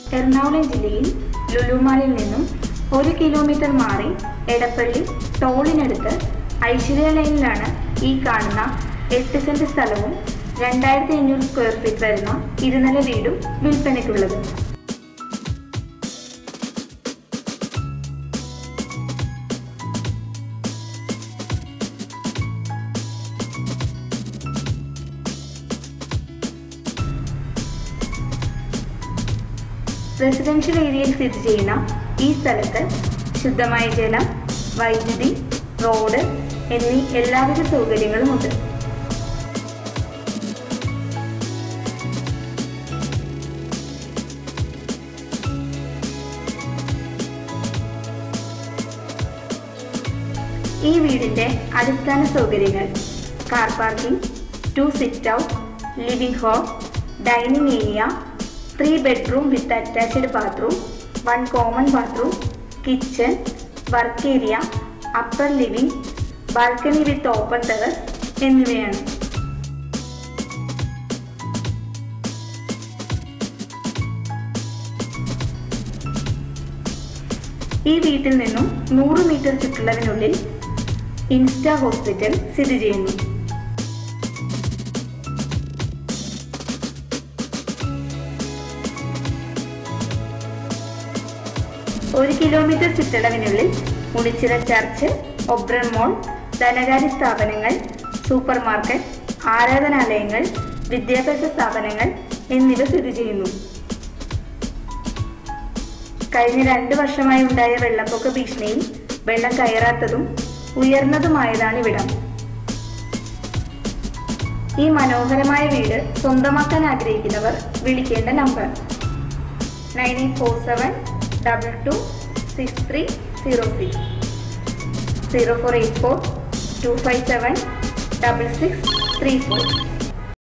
എറണാകുളം ജില്ലയിൽ ലുലുമാളിൽ നിന്നും ഒരു കിലോമീറ്റർ മാറി എടപ്പള്ളി ടോളിനടുത്ത് ഐശ്വര്യ ലൈനിലാണ് ഈ കാണുന്ന എട്ട് സെന്റ് സ്ഥലവും രണ്ടായിരത്തി അഞ്ഞൂറ് സ്ക്വയർ ഫീറ്റ് വരുന്ന ഇരുനില വീടും വിൽപ്പനയ്ക്കുള്ളത് റെസിഡൻഷ്യൽ ഏരിയയിൽ സ്ഥിതി ചെയ്യുന്ന ഈ സ്ഥലത്ത് ശുദ്ധമായ ജലം വൈദ്യുതി റോഡ് എന്നീ എല്ലാവിധ സൗകര്യങ്ങളുമുണ്ട് ഈ വീടിന്റെ അടിസ്ഥാന സൗകര്യങ്ങൾ car parking two sit out living hall dining area three bedroom with attached bathroom one common bathroom kitchen work area upper living balcony with open terrace എന്നിവയാണ് ഈ വീട്ടിൽ നിന്നും നൂറ് മീറ്റർ ചുറ്റളവിനുള്ളിൽ ഇൻസ്റ്റ ഹോസ്പിറ്റൽ സ്ഥിതി ചെയ്യുന്നു ഒരു കിലോമീറ്റർ ചുറ്റളവിനുള്ളിൽ മുടിച്ചിറ ചർച്ച് ഒബ്രൺ മോൾ ധനകാര്യ സ്ഥാപനങ്ങൾ സൂപ്പർ മാർക്കറ്റ് ആരാധനാലയങ്ങൾ വിദ്യാഭ്യാസ സ്ഥാപനങ്ങൾ എന്നിവ സ്ഥിതി ചെയ്യുന്നു കഴിഞ്ഞ രണ്ട് വർഷമായി ഉണ്ടായ വെള്ളപ്പൊക്ക ഭീഷണിയിൽ വെള്ളം കയറാത്തതും ഉയർന്നതുമായതാണ് ഇവിടം ഈ മനോഹരമായ വീട് സ്വന്തമാക്കാൻ ആഗ്രഹിക്കുന്നവർ വിളിക്കേണ്ട number nine eight four seven double two six three zero six zero four eight four two five seven double six three four